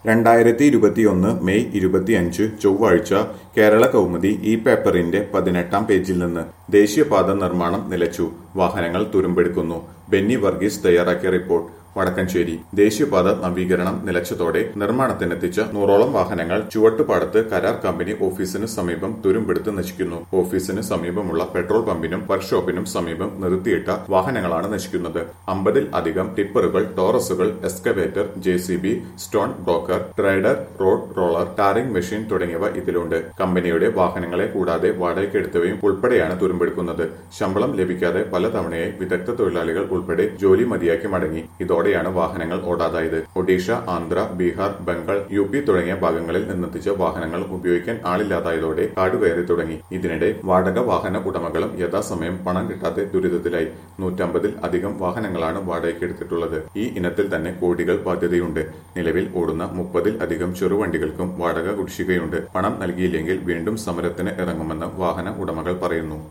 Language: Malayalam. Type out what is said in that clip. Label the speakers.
Speaker 1: രണ്ടായിരത്തി ഇരുപത്തിയൊന്ന് മെയ് ഇരുപത്തിയഞ്ച് ചൊവ്വാഴ്ച കേരള കൗമുദി ഈ പേപ്പറിന്റെ പതിനെട്ടാം പേജിൽ നിന്ന് ദേശീയപാത നിർമ്മാണം നിലച്ചു വാഹനങ്ങൾ തുരുമ്പെടുക്കുന്നു ബെന്നി വർഗീസ് തയ്യാറാക്കിയ റിപ്പോർട്ട് വടക്കഞ്ചേരി ദേശീയപാത നവീകരണം നിലച്ചതോടെ നിർമ്മാണത്തിനെത്തിച്ച നൂറോളം വാഹനങ്ങൾ ചുവട്ടുപാടത്ത് കരാർ കമ്പനി ഓഫീസിന് സമീപം തുരുമ്പെടുത്ത് നശിക്കുന്നു ഓഫീസിന് സമീപമുള്ള പെട്രോൾ പമ്പിനും വർക്ക്ഷോപ്പിനും സമീപം നിർത്തിയിട്ട വാഹനങ്ങളാണ് നശിക്കുന്നത് അമ്പതിൽ അധികം ടിപ്പറുകൾ ടോറസുകൾ excavator J C B stone broker trader road roller tarring machine തുടങ്ങിയവ ഇതിലുണ്ട് കമ്പനിയുടെ വാഹനങ്ങളെ കൂടാതെ വാടകയ്ക്കെടുത്തവയും ഉൾപ്പെടെയാണ് തുരുമ്പെടുക്കുന്നത് ശമ്പളം ലഭിക്കാതെ പലതവണയായി വിദഗ്ധ തൊഴിലാളികൾ ഉൾപ്പെടെ ജോലി മതിയാക്കി മടങ്ങി ഇതോടെയാണ് വാഹനങ്ങൾ ഓടാതായത് ഒഡീഷ ആന്ധ്ര ബീഹാർ ബംഗാൾ യു പി തുടങ്ങിയ ഭാഗങ്ങളിൽ നിന്നെത്തിച്ച വാഹനങ്ങൾ ഉപയോഗിക്കാൻ ആളില്ലാതായതോടെ കാടുകയറി തുടങ്ങി ഇതിനിടെ വാടക വാഹന ഉടമകളും യഥാസമയം പണം കിട്ടാതെ ദുരിതത്തിലായി നൂറ്റമ്പതിൽ അധികം വാഹനങ്ങളാണ് വാടകയ്ക്കെടുത്തിട്ടുള്ളത് ഈ ഇനത്തിൽ തന്നെ കോടികൾ ബാധ്യതയുണ്ട് നിലവിൽ ഓടുന്ന മുപ്പതിൽ അധികം ചെറുവണ്ടികൾക്കും വാടക കുടിശ്ശികയുണ്ട് പണം നൽകിയില്ലെങ്കിൽ വീണ്ടും സമരത്തിന് ഇറങ്ങുമെന്ന് വാഹന ഉടമകൾ പറയുന്നു